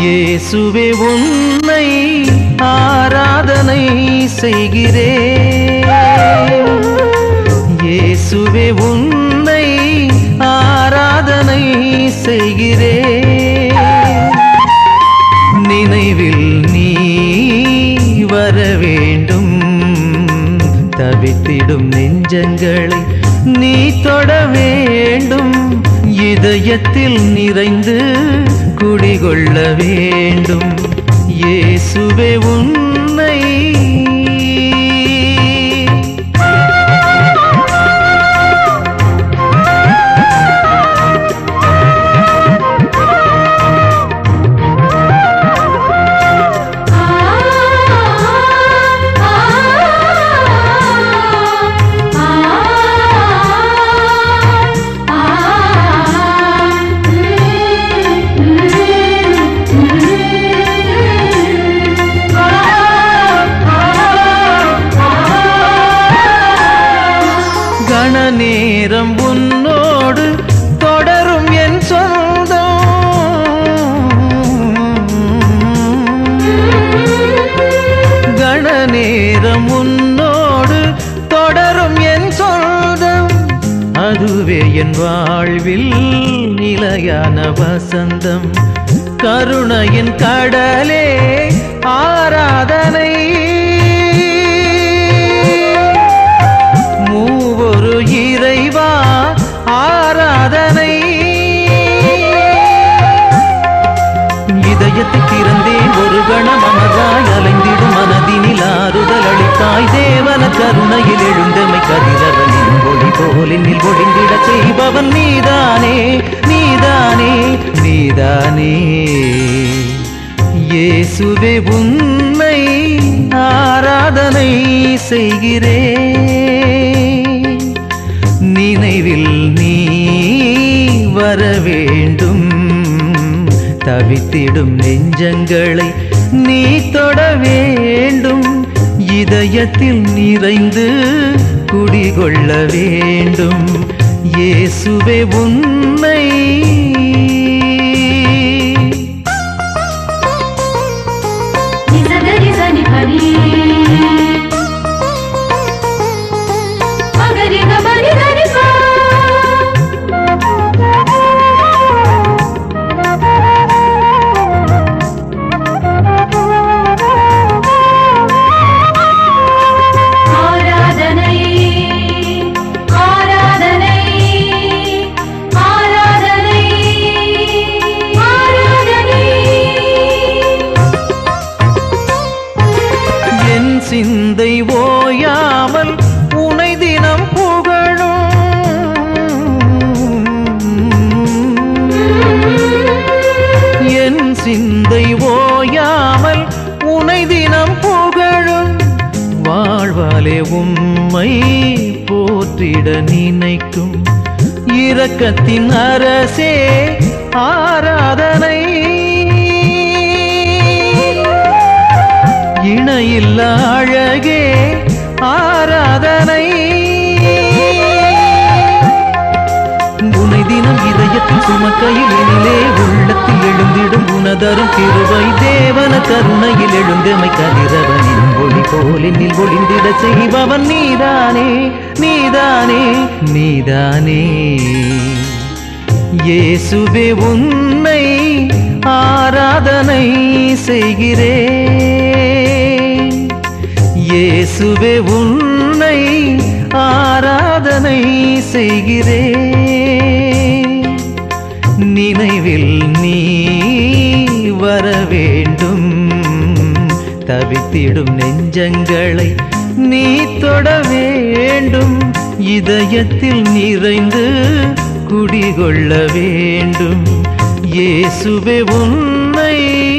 இயேசுவே உன்னை ஆராதனை செய்கிறேன் இயேசுவே உன்னை ஆராதனை செய்கிறேன் நினைவில் நீ வர வேண்டும் தவித்திடும் நெஞ்சங்களை நீ தொட வேண்டும் இதயத்தில் நிறைந்து குடிகொள்ள வேண்டும் இயேசுவே உன்னை கண நேரம் உன்னோடு தொடரும் என் சொந்தம் கண நேரம் உன்னோடு தொடரும் என் சொந்தம் அதுவே என் வாழ்வில் நிலையான வசந்தம் கருணையின் கடலே ஆராதனை மூவொரு இறைவா ஆராதனை இதயத்தை திறந்தேன் ஒரு கணம் அமதாய் அலைந்திடும் மனதினில் ஆறுதல் அளித்தாய் தேவன கருணையில் எழுந்தமை கதிரவனின் ஒளி போலினில் ஒளிந்திடச் செய்பவன் நீதானே நீதானே நீதானே இயேசுவே உன்னை ஆராதனை செய்கிறேன் நினைவில் நீ வர வேண்டும் தவித்திடும் நெஞ்சங்களை நீ தொட வேண்டும் இதயத்தில் நிறைந்து குடிகொள்ள வேண்டும் இயேசுவே உன்னை నిజగరి సని హరి మగరి గమరి గరి సా ஆராதனை ஆராதனை ஆராதனை ஆராதனை என் சிந்தை ஓயாமல் உனை தினம் புகழும் என் சிந்தை ஓயாமல் உனை தினம் புகழும் வாழ்வாலே உம்மை போற்றிட நினைக்கும் இரக்கத்தின் அரசே ஆராதனை இணையில்ல அழகே ஆராதனை உனை தினம் இதயத்தில் சுமக்கையில் எனிலே உள்ளத்தில் எழுந்திடும் உனதரும் கிருபை தேவன கருணையில் எழுந்தமை கதிரவனின் ஒளி போலினில் ஒளிந்திட செய்பவன் நீதானே நீதானே நீதானே இயேசுவே உன்னை ஆராதனை செய்கிறேன் இயேசுவே உன்னை ஆராதனை செய்கிறேன் நினைவில் நீ வர வேண்டும் தவித்திடும் நெஞ்சங்களை நீ தொட வேண்டும் இதயத்தில் நிறைந்து குடிகொள்ள வேண்டும் இயேசுவே உன்னை